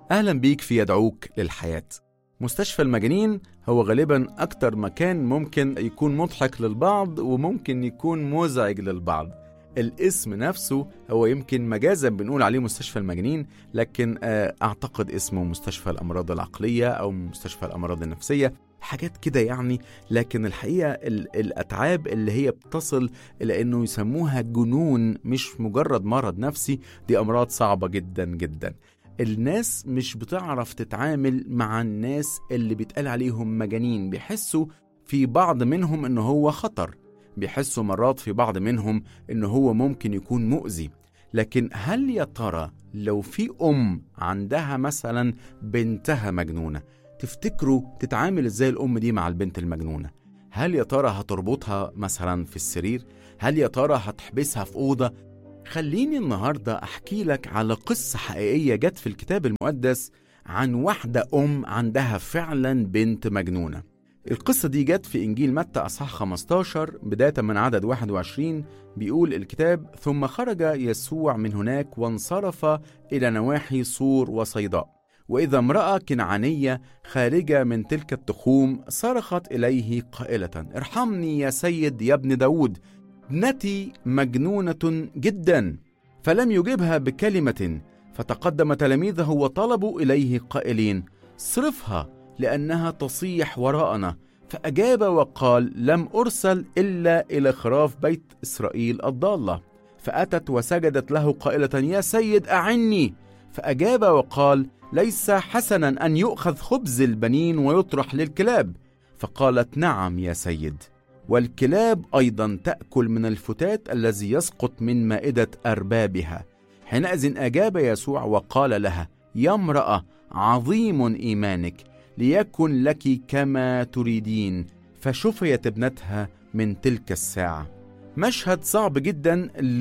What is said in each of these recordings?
أهلا بيك في يدعوك للحياة مستشفى المجانين هو غالبا أكتر مكان ممكن يكون مضحك للبعض وممكن يكون مزعج للبعض الاسم نفسه هو يمكن مجازا بنقول عليه مستشفى المجانين لكن آه، أعتقد اسمه مستشفى الأمراض العقلية أو مستشفى الأمراض النفسية حاجات كده يعني لكن الحقيقة ال- الأتعاب اللي هي بتصل إلى أنه يسموها جنون مش مجرد مرض نفسي دي أمراض صعبة جدا جدا الناس مش بتعرف تتعامل مع الناس اللي بيتقال عليهم مجانين بيحسوا في بعض منهم ان هو خطر بيحسوا مرات في بعض منهم ان هو ممكن يكون مؤذي لكن هل يا ترى لو في ام عندها مثلا بنتها مجنونه تفتكروا تتعامل ازاي الام دي مع البنت المجنونه هل يا ترى هتربطها مثلا في السرير هل يا ترى هتحبسها في اوضه خليني النهارده احكي لك على قصه حقيقيه جت في الكتاب المقدس عن واحده ام عندها فعلا بنت مجنونه القصة دي جت في إنجيل متى أصحاح 15 بداية من عدد 21 بيقول الكتاب ثم خرج يسوع من هناك وانصرف إلى نواحي صور وصيداء وإذا امرأة كنعانية خارجة من تلك التخوم صرخت إليه قائلة ارحمني يا سيد يا ابن داود ابنتي مجنونة جدا فلم يجبها بكلمة فتقدم تلاميذه وطلبوا إليه قائلين صرفها لأنها تصيح وراءنا فأجاب وقال لم أرسل إلا إلى خراف بيت إسرائيل الضالة فأتت وسجدت له قائلة يا سيد أعني فأجاب وقال ليس حسنا أن يؤخذ خبز البنين ويطرح للكلاب فقالت نعم يا سيد والكلاب أيضا تأكل من الفتات الذي يسقط من مائدة أربابها حينئذ أجاب يسوع وقال لها يا امرأة عظيم إيمانك ليكن لك كما تريدين فشفيت ابنتها من تلك الساعة مشهد صعب جدا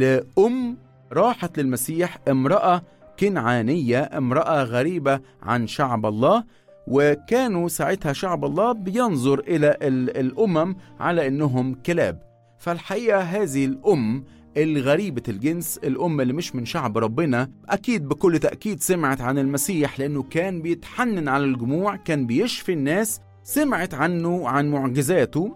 لأم راحت للمسيح امرأة كنعانية امرأة غريبة عن شعب الله وكانوا ساعتها شعب الله بينظر إلى ال- الأمم على أنهم كلاب فالحقيقة هذه الأم الغريبة الجنس الأم اللي مش من شعب ربنا أكيد بكل تأكيد سمعت عن المسيح لأنه كان بيتحنن على الجموع كان بيشفي الناس سمعت عنه عن معجزاته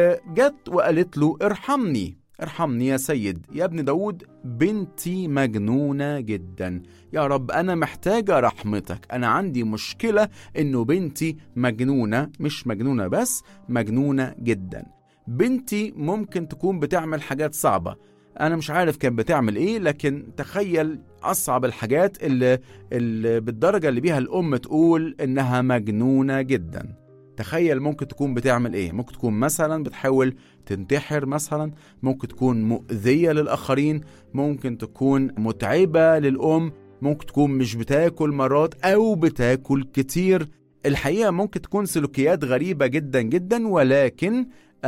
وجت وقالت له ارحمني ارحمني يا سيد يا ابن داود بنتي مجنونة جدا يا رب أنا محتاجة رحمتك أنا عندي مشكلة إنه بنتي مجنونة مش مجنونة بس مجنونة جدا بنتي ممكن تكون بتعمل حاجات صعبة أنا مش عارف كانت بتعمل إيه لكن تخيل أصعب الحاجات اللي, اللي بالدرجة اللي بيها الأم تقول إنها مجنونة جدا تخيل ممكن تكون بتعمل إيه ممكن تكون مثلا بتحاول تنتحر مثلا ممكن تكون مؤذية للآخرين ممكن تكون متعبة للأم ممكن تكون مش بتاكل مرات أو بتاكل كتير الحقيقة ممكن تكون سلوكيات غريبة جدا جدا ولكن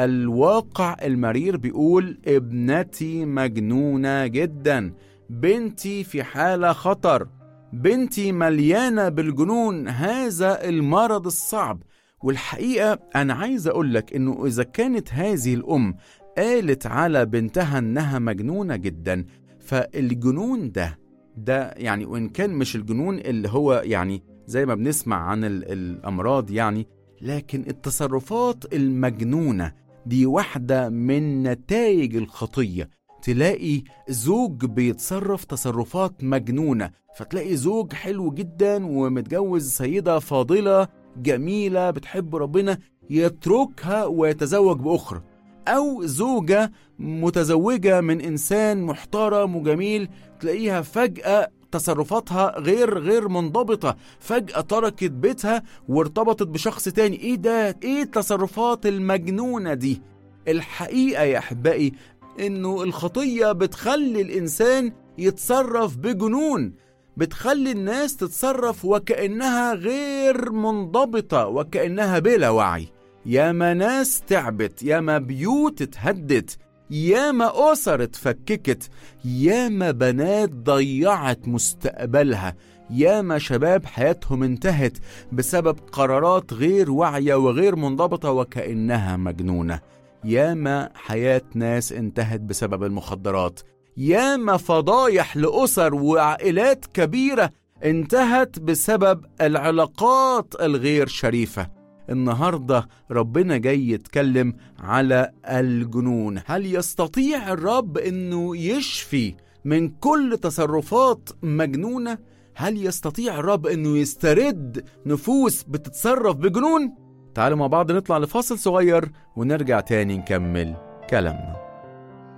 الواقع المرير بيقول ابنتي مجنونة جدا بنتي في حالة خطر بنتي مليانة بالجنون هذا المرض الصعب والحقيقة أنا عايز أقولك إنه إذا كانت هذه الأم قالت على بنتها إنها مجنونة جدا فالجنون ده ده يعني وإن كان مش الجنون اللي هو يعني زي ما بنسمع عن ال- الأمراض يعني لكن التصرفات المجنونة دي واحدة من نتائج الخطية تلاقي زوج بيتصرف تصرفات مجنونة فتلاقي زوج حلو جدا ومتجوز سيدة فاضلة جميلة بتحب ربنا يتركها ويتزوج بأخرى أو زوجة متزوجة من إنسان محترم وجميل تلاقيها فجأة تصرفاتها غير غير منضبطة فجأة تركت بيتها وارتبطت بشخص تاني ايه ده ايه التصرفات المجنونة دي الحقيقة يا أحبائي إنه الخطية بتخلي الإنسان يتصرف بجنون بتخلي الناس تتصرف وكأنها غير منضبطة وكأنها بلا وعي ياما ناس تعبت ياما بيوت اتهدت ياما أسر اتفككت ياما بنات ضيعت مستقبلها ياما شباب حياتهم انتهت بسبب قرارات غير واعية وغير منضبطة وكأنها مجنونة ياما حياة ناس انتهت بسبب المخدرات ياما فضايح لأسر وعائلات كبيرة انتهت بسبب العلاقات الغير شريفة النهاردة ربنا جاي يتكلم على الجنون هل يستطيع الرب انه يشفي من كل تصرفات مجنونة؟ هل يستطيع الرب انه يسترد نفوس بتتصرف بجنون؟ تعالوا مع بعض نطلع لفاصل صغير ونرجع تاني نكمل كلامنا